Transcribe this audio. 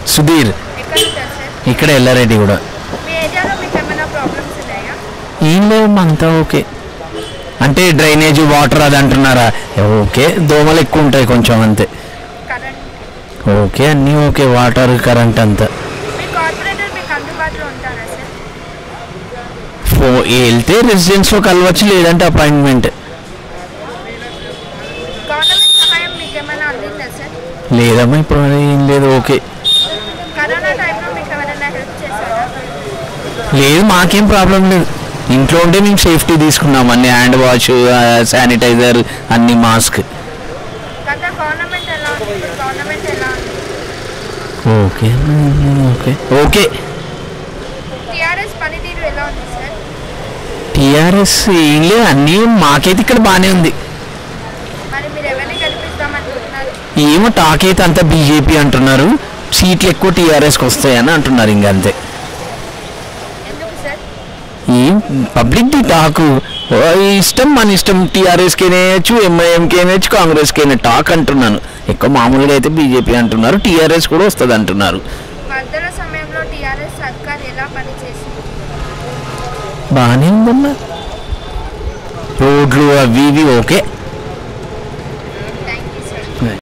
సుధీర్ ఎక్కడ ఉంటారు సార్ ఇక్కడ ఎల్లారెడ్డి కూడా మీ ఏరియాలో మీకు ఏమైనా ప్రాబ్లమ్స్ ఉన్నాయా ఏం లేవు అంతా ఓకే అంటే డ్రైనేజ్ వాటర్ అది అంటున్నారా ఓకే దోమలు ఎక్కువ ఉంటాయి కొంచెం అంతే కరెంట్ ఓకే అన్నీ ఓకే వాటర్ కరెంట్ అంతా మీ కార్పొరేటర్ మీకు అందుబాటులో ఉంటారా సార్ ఫో వెళ్తే రెసిడెన్స్లో కలవచ్చు లేదంటే అపాయింట్మెంట్ గవర్నమెంట్ సహాయం మీకు ఏమైనా అందిందా సార్ లేదమ్మా ఇప్పుడు మరి ఏం లేదు ఓకే కరోనా టైంలో మీకు ఎవరైనా హెల్ప్ చేశారా లేదు మాకేం ప్రాబ్లం లేదు ఇంట్లో ఉంటే మేము సేఫ్టీ తీసుకున్నాం అన్ని హ్యాండ్ వాష్ శానిటైజర్ అన్ని మాస్క్ గత గవర్నమెంట్ ఎలా ఉంది ఇప్పుడు గవర్నమెంట్ ఎలా ఉంది ఓకే ఓకే ఓకే టీఆర్ఎస్ పనితీరు ఎలా ఉంది సార్ టీఆర్ఎస్ ఏం లేదు అన్నీ మాకైతే ఇక్కడ బాగానే ఉంది మరి మీరు ఎవరిని గెలిపిస్తామనుకుంటున్నారు ఏమో టాక్ అయితే అంతా బీజేపీ అంటున్నారు సీట్లు ఎక్కువ టీఆర్ఎస్కి వస్తాయని అంటున్నారు ఇంక అంతే ఎందుకు సార్ ఏం పబ్లిక్ ది టాక్ ఓ, ఇష్టం మన ఇష్టం టీఆర్ఎస్కి వేయచ్చు ఎంఐఎంకి వేయచ్చు కాంగ్రెస్కి అయినా టాక్ అంటున్నాను ఎక్కువ మామూలుగా అయితే బీజేపీ అంటున్నారు టీఆర్ఎస్ కూడా వస్తుంది అంటున్నారు వరదల సమయంలో టీఆర్ఎస్ సర్కార్ ఎలా పనిచేసింది బాగానే ఉందమ్మా రోడ్లు అవి ఇవి ఓకే